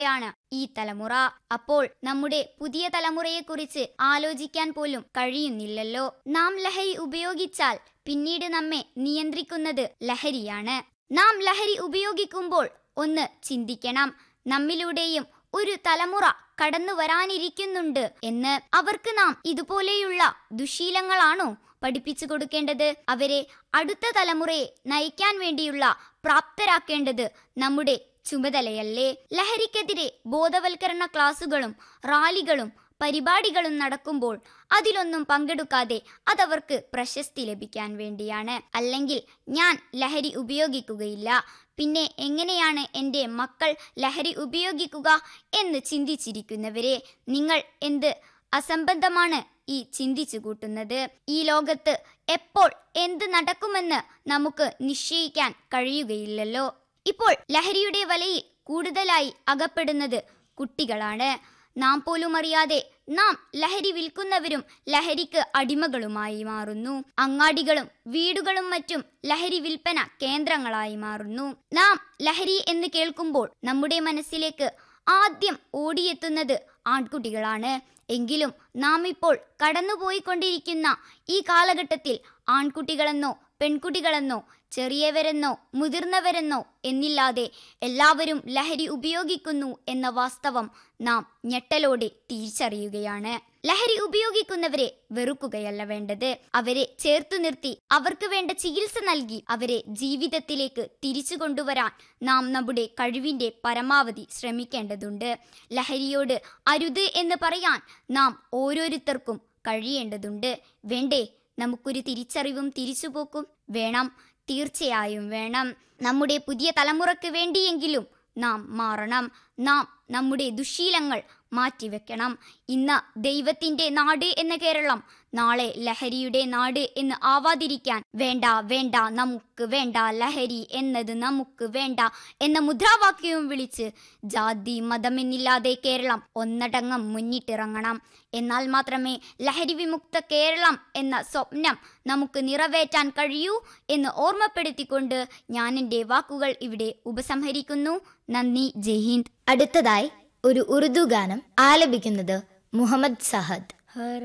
ാണ് ഈ തലമുറ അപ്പോൾ നമ്മുടെ പുതിയ തലമുറയെക്കുറിച്ച് ആലോചിക്കാൻ പോലും കഴിയുന്നില്ലല്ലോ നാം ലഹരി ഉപയോഗിച്ചാൽ പിന്നീട് നമ്മെ നിയന്ത്രിക്കുന്നത് ലഹരിയാണ് നാം ലഹരി ഉപയോഗിക്കുമ്പോൾ ഒന്ന് ചിന്തിക്കണം നമ്മിലൂടെയും ഒരു തലമുറ കടന്നു വരാനിരിക്കുന്നുണ്ട് എന്ന് അവർക്ക് നാം ഇതുപോലെയുള്ള ദുശീലങ്ങളാണോ പഠിപ്പിച്ചു കൊടുക്കേണ്ടത് അവരെ അടുത്ത തലമുറയെ നയിക്കാൻ വേണ്ടിയുള്ള പ്രാപ്തരാക്കേണ്ടത് നമ്മുടെ ചുമതലയല്ലേ ലഹരിക്കെതിരെ ബോധവൽക്കരണ ക്ലാസുകളും റാലികളും പരിപാടികളും നടക്കുമ്പോൾ അതിലൊന്നും പങ്കെടുക്കാതെ അതവർക്ക് പ്രശസ്തി ലഭിക്കാൻ വേണ്ടിയാണ് അല്ലെങ്കിൽ ഞാൻ ലഹരി ഉപയോഗിക്കുകയില്ല പിന്നെ എങ്ങനെയാണ് എൻ്റെ മക്കൾ ലഹരി ഉപയോഗിക്കുക എന്ന് ചിന്തിച്ചിരിക്കുന്നവരെ നിങ്ങൾ എന്ത് അസംബന്ധമാണ് ഈ ചിന്തിച്ചു കൂട്ടുന്നത് ഈ ലോകത്ത് എപ്പോൾ എന്ത് നടക്കുമെന്ന് നമുക്ക് നിശ്ചയിക്കാൻ കഴിയുകയില്ലല്ലോ ഇപ്പോൾ ലഹരിയുടെ വലയിൽ കൂടുതലായി അകപ്പെടുന്നത് കുട്ടികളാണ് നാം പോലും അറിയാതെ നാം ലഹരി വിൽക്കുന്നവരും ലഹരിക്ക് അടിമകളുമായി മാറുന്നു അങ്ങാടികളും വീടുകളും മറ്റും ലഹരി വിൽപ്പന കേന്ദ്രങ്ങളായി മാറുന്നു നാം ലഹരി എന്ന് കേൾക്കുമ്പോൾ നമ്മുടെ മനസ്സിലേക്ക് ആദ്യം ഓടിയെത്തുന്നത് ആൺകുട്ടികളാണ് എങ്കിലും നാം ഇപ്പോൾ കടന്നുപോയിക്കൊണ്ടിരിക്കുന്ന ഈ കാലഘട്ടത്തിൽ ആൺകുട്ടികളെന്നോ പെൺകുട്ടികളെന്നോ ചെറിയവരെന്നോ മുതിർന്നവരെന്നോ എന്നില്ലാതെ എല്ലാവരും ലഹരി ഉപയോഗിക്കുന്നു എന്ന വാസ്തവം നാം ഞെട്ടലോടെ തിരിച്ചറിയുകയാണ് ലഹരി ഉപയോഗിക്കുന്നവരെ വെറുക്കുകയല്ല വേണ്ടത് അവരെ ചേർത്തു നിർത്തി അവർക്ക് വേണ്ട ചികിത്സ നൽകി അവരെ ജീവിതത്തിലേക്ക് തിരിച്ചു കൊണ്ടുവരാൻ നാം നമ്മുടെ കഴിവിന്റെ പരമാവധി ശ്രമിക്കേണ്ടതുണ്ട് ലഹരിയോട് അരുത് എന്ന് പറയാൻ നാം ഓരോരുത്തർക്കും കഴിയേണ്ടതുണ്ട് വേണ്ടേ നമുക്കൊരു തിരിച്ചറിവും തിരിച്ചുപോക്കും വേണം തീർച്ചയായും വേണം നമ്മുടെ പുതിയ തലമുറയ്ക്ക് വേണ്ടിയെങ്കിലും നാം മാറണം നാം നമ്മുടെ ദുശീലങ്ങൾ മാറ്റിവെക്കണം ഇന്ന് ദൈവത്തിന്റെ നാട് എന്ന കേരളം നാളെ ലഹരിയുടെ നാട് എന്ന് ആവാതിരിക്കാൻ വേണ്ട വേണ്ട നമുക്ക് വേണ്ട ലഹരി എന്നത് നമുക്ക് വേണ്ട എന്ന മുദ്രാവാക്യവും വിളിച്ച് ജാതി മതമെന്നില്ലാതെ കേരളം ഒന്നടങ്കം മുന്നിട്ടിറങ്ങണം എന്നാൽ മാത്രമേ ലഹരി വിമുക്ത കേരളം എന്ന സ്വപ്നം നമുക്ക് നിറവേറ്റാൻ കഴിയൂ എന്ന് ഓർമ്മപ്പെടുത്തിക്കൊണ്ട് ഞാൻ എൻ്റെ വാക്കുകൾ ഇവിടെ ഉപസംഹരിക്കുന്നു നന്ദി ജയ് ഹിന്ദ് അടുത്തതായി ഒരു ഉറുദു ഗാനം ആലപിക്കുന്നത് മുഹമ്മദ് സഹദ്